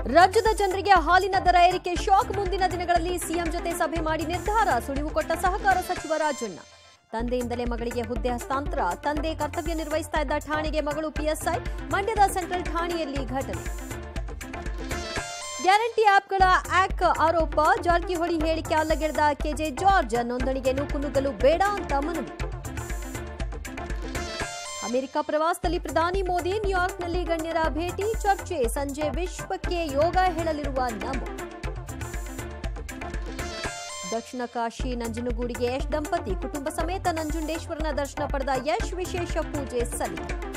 ರಾಜ್ಯದ ಜನರಿಗೆ ಹಾಲಿನ ದರ ಏರಿಕೆ ಶಾಕ್ ಮುಂದಿನ ದಿನಗಳಲ್ಲಿ ಸಿಎಂ ಜೊತೆ ಸಭೆ ಮಾಡಿ ನಿರ್ಧಾರ ಸುಳಿವು ಕೊಟ್ಟ ಸಹಕಾರ ಸಚಿವ ರಾಜಣ್ಣ ತಂದೆಯಿಂದಲೇ ಮಗಳಿಗೆ ಹುದ್ದೆ ಹಸ್ತಾಂತರ ತಂದೆ ಕರ್ತವ್ಯ ನಿರ್ವಹಿಸ್ತಾ ಇದ್ದ ಠಾಣೆಗೆ ಮಗಳು ಪಿಎಸ್ಐ ಮಂಡ್ಯದ ಸೆಂಟ್ರಲ್ ಠಾಣೆಯಲ್ಲಿ ಘಟನೆ ಗ್ಯಾರಂಟಿ ಆಪ್ಗಳ ಆಕ್ ಆರೋಪ ಜಾರಕಿಹೊಳಿ ಹೇಳಿಕೆ ಅಲ್ಲಗೆಳೆದ ಕೆಜೆ ಜಾರ್ಜ್ ನೋಂದಣಿಗೆ ನೂಕುನುಗ್ಗಲು ಬೇಡ ಅಂತ ಮನವಿ ಅಮೆರಿಕ ಪ್ರವಾಸದಲ್ಲಿ ಪ್ರಧಾನಿ ಮೋದಿ ನ್ಯೂಯಾರ್ಕ್ನಲ್ಲಿ ಗಣ್ಯರ ಭೇಟಿ ಚರ್ಚೆ ಸಂಜೆ ವಿಶ್ವಕ್ಕೆ ಯೋಗ ಹೇಳಲಿರುವ ನಮೋ ದಕ್ಷಿಣ ಕಾಶಿ ನಂಜನಗೂಡಿಗೆ ಯಶ್ ದಂಪತಿ ಕುಟುಂಬ ಸಮೇತ ನಂಜುಂಡೇಶ್ವರನ ದರ್ಶನ ಪಡೆದ ಯಶ್ ವಿಶೇಷ ಪೂಜೆ ಸಲ್ಲಿಕೆ